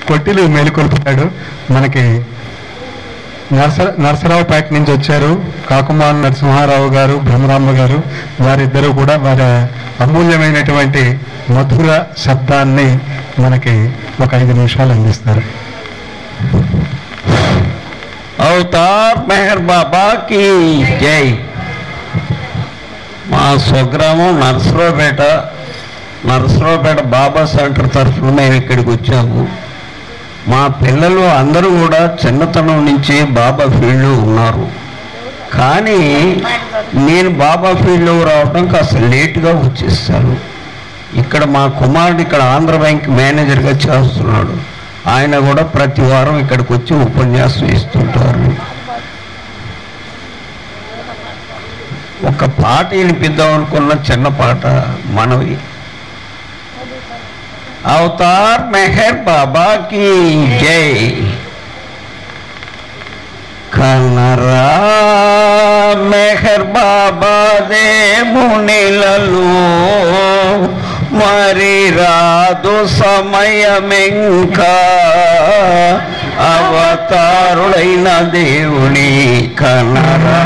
కొట్టిలు మేలుకొల్పుతాడు మనకి నరస నరసరావుపేట నుంచి వచ్చారు కాకుమాన్ నరసింహారావు గారు భ్రమరాంబ గారు వారిద్దరూ కూడా వారి అమూల్యమైనటువంటి మధుర శబ్దాన్ని మనకి ఒక ఐదు నిమిషాలు అందిస్తారు అవతార్ మెహర్ బాబా కి జై మా స్వగ్రామం నరసరావుపేట నరసరావుపేట బాబా సెంటర్ తరఫున మేము ఇక్కడికి వచ్చాము మా పిల్లలు అందరూ కూడా చిన్నతనం నుంచి బాబా ఫీల్డ్లో ఉన్నారు కానీ నేను బాబా ఫీల్డ్లో రావడం కాస్త లేట్గా వచ్చేసాను ఇక్కడ మా కుమారుడు ఇక్కడ ఆంధ్ర బ్యాంక్ మేనేజర్గా చేస్తున్నాడు ఆయన కూడా ప్రతి వారం ఇక్కడికి వచ్చి ఉపన్యాసం ఇస్తుంటారు ఒక పాట వినిపిద్దాం అనుకున్న చిన్న పాట మనవి అవతార్ మెహర్ బాబా కి జై కనరా మెహర్ బాబా దే మునిలలో మరి రాదు సమయమింకా అవతారుడైన దేవుని కనరా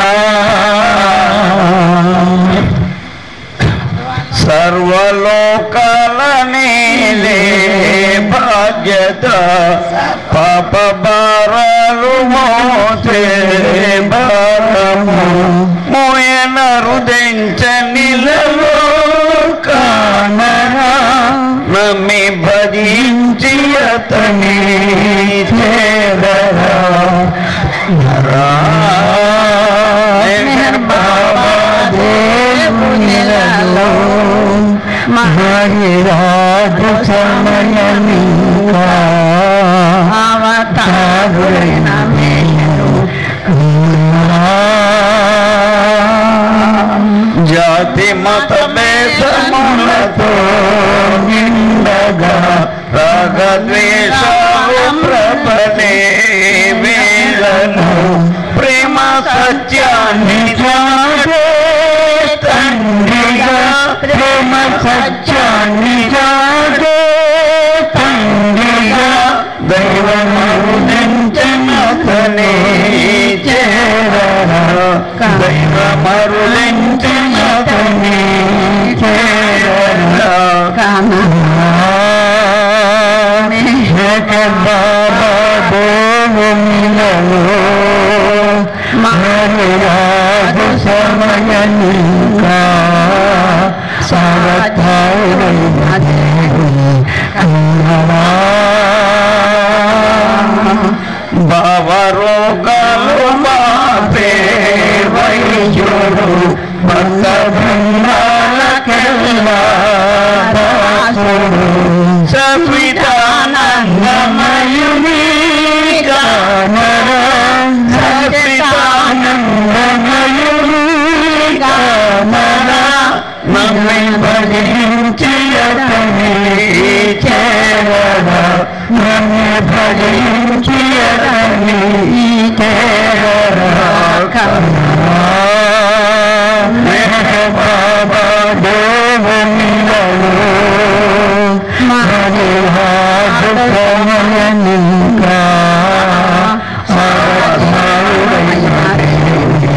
సర్వలోకాల నీలే బాధ్యత పాప భారాలు మోతే భారము మోయన రుదించ నిలలో కానరా నమ్మి భజించి అతని చేరరా రా బాబా దేవునిలలో మహిరాజు సమయమింకా అవతారుడైన మేలు జాతి మత భేదములతో నిండగా రాగద్వేషాలు ప్రబలే వేళను ప్రేమ సత్యాన్ని జాగే తండ్రిగా ప్రేమ సత్యాన్ని జాగే తండ్రిగా దైవమరుదించనతనే చేరరా దైవమరుదించనతనే చేరరా బాబా దేవునిలలో మహిళాదు సమయనికా సావతారుడైన దేవుని కన్నడా భావరోగాలు మాపే వైద్యుడు భక్త బృందాలకెల్లా దాసుడు సవితానందమయుని గానరా సవితానందమయుని గానరా నమ్మి భజించి అతని చేరరా నమ్మి భజించి అతని చేరరా బాబా దేవునిలలో మహిళాదు సమయనింకా సరసారుడైన దేవుని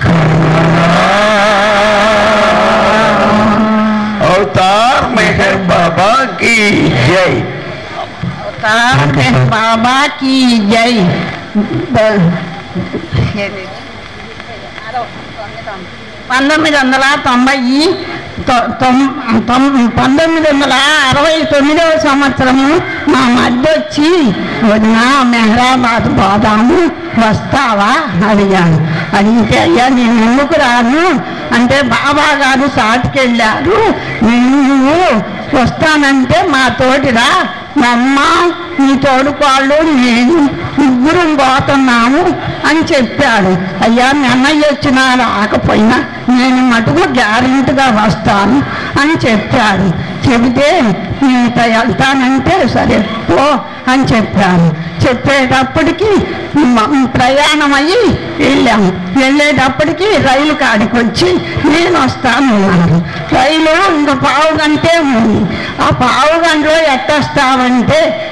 अवतार मेहर बाबा की जय అవతార్ మెహర్ బాబా కి జై పంతొమ్మిది వందల తొంభై తొ- తొం- తొం- పంతొమ్మిది వందల అరవై తొమ్మిదవ సంవత్సరము మా మధ్య వచ్చి వదిన మెహరాబాద్ పోదాము వస్తావా అడిగాను అడిగితే అయ్యా నేను ఎందుకు రాను అంటే బాబా గారు సాటికెళ్ళారు నువ్వు వస్తానంటే మా తోటిరా అమ్మ నీ తోడుకోళ్ళు నేను ముగ్గురం పోతున్నాము అని చెప్పాడు అయ్యా మీ అన్నయ్య వచ్చినా రాకపోయినా నేను మటుకు గ్యారెంటీగా వస్తాను అని చెప్పాడు చెబితే నేను వెళ్తానంటే సరే పో అని చెప్పాను చెప్పేటప్పటికి మ- ప్రయాణం అయ్యి వెళ్ళాము వెళ్ళేటప్పటికి రైలు కాడికి వచ్చి నేను వస్తాను అన్నారు రైలు ఇంక పావు గంటే ఉంది ఆ పావు గంటలో ఎట్టొస్తామంటే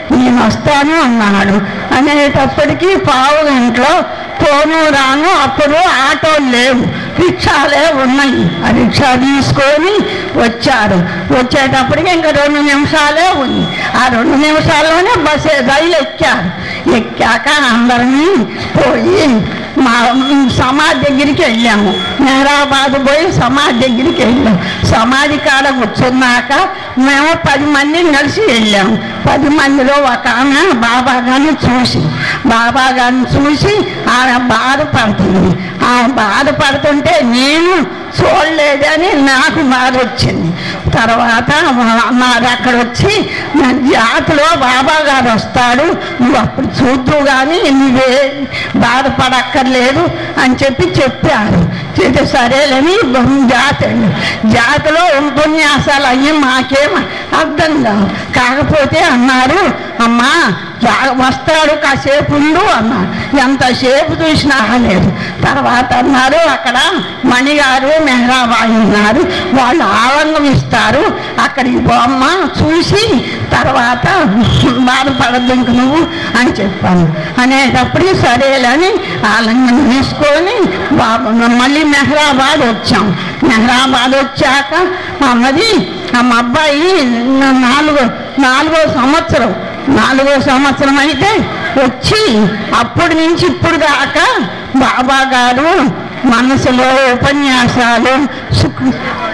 నేను వస్తాను అన్నాడు అనేటప్పటికీ పావు గంటలో పోను రాను అప్పుడు ఆటోలు లేవు రిక్షాలే ఉన్నాయి ఆ రిక్షా తీసుకొని వచ్చారు వచ్చేటప్పటికి ఇంకా రెండు నిమిషాలే ఉంది ఆ రెండు నిమిషాల్లోనే బస్సు రైలు ఎక్కారు ఎక్కాక అందరినీ పోయి మా సమాధి దగ్గరికి వెళ్ళాము మెహరాబాద్ పోయి సమాధి దగ్గరికి వెళ్ళాము సమాధి కాడ కూర్చున్నాక మేము పది మంది కలిసి వెళ్ళాము పది మందిలో ఒక ఆమె బాబా గారిని చూసి బాబా గారిని చూసి ఆమె బాధపడుతుంది ఆమె బాధపడుతుంటే నేను చూడలేదని నాకు బాధ వచ్చింది తర్వాత అన్నారు అక్కడ వచ్చి నా జాతిలో బాబా గారు వస్తాడు నువ్వు అప్పుడు చూద్దు కానీ నువ్వే బాధపడక్కర్లేదు అని చెప్పి చెప్పారు చెప్తే సరేలని జాతి జాతిలో ఉపన్యాసాలు అయ్యి మాకేం అర్థం కావు కాకపోతే అన్నారు అమ్మా రా- వస్తాడు కాసేపు ఉండు అన్నారు ఎంతసేపు చూసినా లేదు తర్వాత అన్నారు అక్కడ మణిగారు మెహరాబాయి ఉన్నారు వాళ్ళు ఆలంగం ఇస్తారు అక్కడికి బొమ్మ చూసి తర్వాత బాధపడద్దు ఇంక నువ్వు అని చెప్పాను అనేటప్పుడు సరేలని ఆలంగం తీసుకొని బాబు మళ్ళీ మెహరాబాద్ వచ్చాం మెహరాబాద్ వచ్చాక అమ్మది ఆ మా అబ్బాయి నాలుగో నాలుగో సంవత్సరం నాలుగో సంవత్సరం అయితే వచ్చి అప్పటి నుంచి ఇప్పుడు దాకా బాబా గారు మనసులో ఉపన్యాసాలు శుక్ర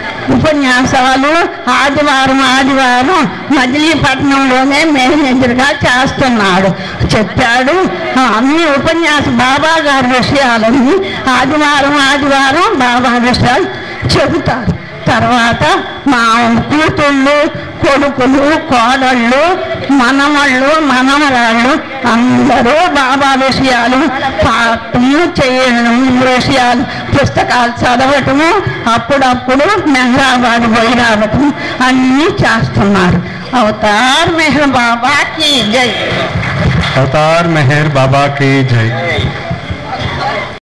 ఉపన్యాసాలు ఆదివారం ఆదివారం మజిలీపట్నంలోనే మేనేజర్గా చేస్తున్నాడు చెప్పాడు ఆ, అన్ని ఉపన్యాస బాబా గారి విషయాలన్నీ ఆదివారం ఆదివారం బాబా విషయాలు చెబుతారు తర్వాత మా కూతుళ్ళు కొడుకులు కోడళ్ళు మనమళ్ళు మనమరాళ్ళు అందరూ బాబా విషయాలు పాఠము చేయడం విషయాలు పుస్తకాలు చదవటము అప్పుడప్పుడు మెహరాబాద్ పోయి రావటం అన్నీ చేస్తున్నారు అవతార్ మెహర్ బాబాకి జై అవతార్ మెహర్ బాబా కి జై